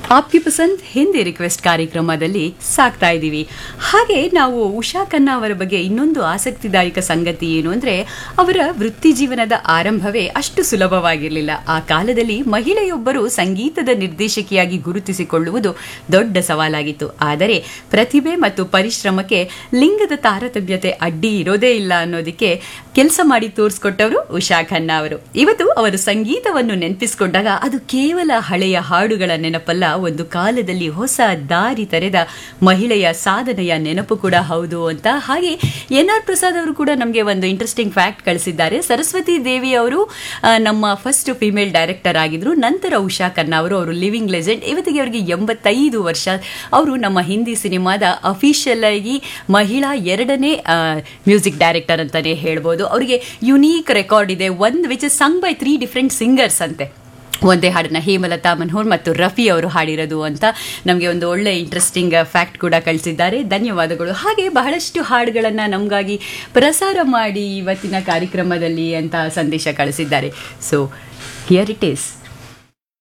ಆಪ್ಗೆ ಪಸಂದ್ ಹಿಂದಿ ರಿಕ್ವೆಸ್ಟ್ ಕಾರ್ಯಕ್ರಮದಲ್ಲಿ ಸಾಕ್ತಾ ಇದ್ದೀವಿ ಹಾಗೆ ನಾವು ಉಷಾ ಖನ್ನಾ ಅವರ ಬಗ್ಗೆ ಇನ್ನೊಂದು ಆಸಕ್ತಿದಾಯಕ ಸಂಗತಿ ಏನು ಅಂದರೆ ಅವರ ವೃತ್ತಿ ಜೀವನದ ಆರಂಭವೇ ಅಷ್ಟು ಸುಲಭವಾಗಿರಲಿಲ್ಲ ಆ ಕಾಲದಲ್ಲಿ ಮಹಿಳೆಯೊಬ್ಬರು ಸಂಗೀತದ ನಿರ್ದೇಶಕಿಯಾಗಿ ಗುರುತಿಸಿಕೊಳ್ಳುವುದು ದೊಡ್ಡ ಸವಾಲಾಗಿತ್ತು ಆದರೆ ಪ್ರತಿಭೆ ಮತ್ತು ಪರಿಶ್ರಮಕ್ಕೆ ಲಿಂಗದ ತಾರತಮ್ಯತೆ ಅಡ್ಡಿ ಇರೋದೇ ಇಲ್ಲ ಅನ್ನೋದಕ್ಕೆ ಕೆಲಸ ಮಾಡಿ ತೋರಿಸ್ಕೊಟ್ಟವರು ಉಷಾ ಖನ್ನಾ ಅವರು ಇವತ್ತು ಅವರು ಸಂಗೀತವನ್ನು ನೆನಪಿಸಿಕೊಂಡಾಗ ಅದು ಕೇವಲ ಹಳೆಯ ಹಾಡುಗಳ ನೆನಪಲ್ಲ ಒಂದು ಕಾಲದಲ್ಲಿ ಹೊಸ ದಾರಿ ತೆರೆದ ಮಹಿಳೆಯ ಸಾಧನೆಯ ನೆನಪು ಕೂಡ ಹೌದು ಅಂತ ಹಾಗೆ ಎನ್ ಆರ್ ಪ್ರಸಾದ್ ಅವರು ಕೂಡ ನಮಗೆ ಒಂದು ಇಂಟ್ರೆಸ್ಟಿಂಗ್ ಫ್ಯಾಕ್ಟ್ ಕಳಿಸಿದ್ದಾರೆ ಸರಸ್ವತಿ ದೇವಿ ಅವರು ಆ, ನಮ್ಮ ಫಸ್ಟ್ ಫಿಮೇಲ್ ಡೈರೆಕ್ಟರ್ ಆಗಿದ್ರು ನಂತರ ಉಷಾ ಖನ್ನಾ ಅವರು ಅವರು ಲಿವಿಂಗ್ ಲೆಜೆಂಡ್ ಇವತ್ತಿಗೆ ಅವರಿಗೆ ಎಂಬತ್ತೈದು ವರ್ಷ ಅವರು ನಮ್ಮ ಹಿಂದಿ ಸಿನಿಮಾದ ಅಫಿಷಿಯಲ್ ಆಗಿ ಮಹಿಳಾ ಎರಡನೇ ಮ್ಯೂಸಿಕ್ ಡೈರೆಕ್ಟರ್ ಅಂತಾನೆ ಹೇಳ್ಬೋದು ಅವರಿಗೆ ಯುನೀಕ್ ರೆಕಾರ್ಡ್ ಇದೆ ಒಂದು which is sung by three different singers ಅಂತೆ ಒಂದೇ ಹಾಡನ್ನ ಹೇಮಲತಾ ಮನ್ಹೋರ್ ಮತ್ತು ರಫಿ ಅವರು ಹಾಡಿರೋದು ಅಂತ ನಮಗೆ ಒಂದು ಒಳ್ಳೆ ಇಂಟ್ರೆಸ್ಟಿಂಗ್ ಫ್ಯಾಕ್ಟ್ ಕೂಡ ಕಳಿಸಿದ್ದಾರೆ ಧನ್ಯವಾದಗಳು ಹಾಗೆ ಬಹಳಷ್ಟು ಹಾಡುಗಳನ್ನು ನಮಗಾಗಿ ಪ್ರಸಾರ ಮಾಡಿ ಇವತ್ತಿನ ಕಾರ್ಯಕ್ರಮದಲ್ಲಿ ಅಂತ ಸಂದೇಶ ಕಳಿಸಿದ್ದಾರೆ ಸೊ ಹಿಯರ್ ಇಟ್ ಈಸ್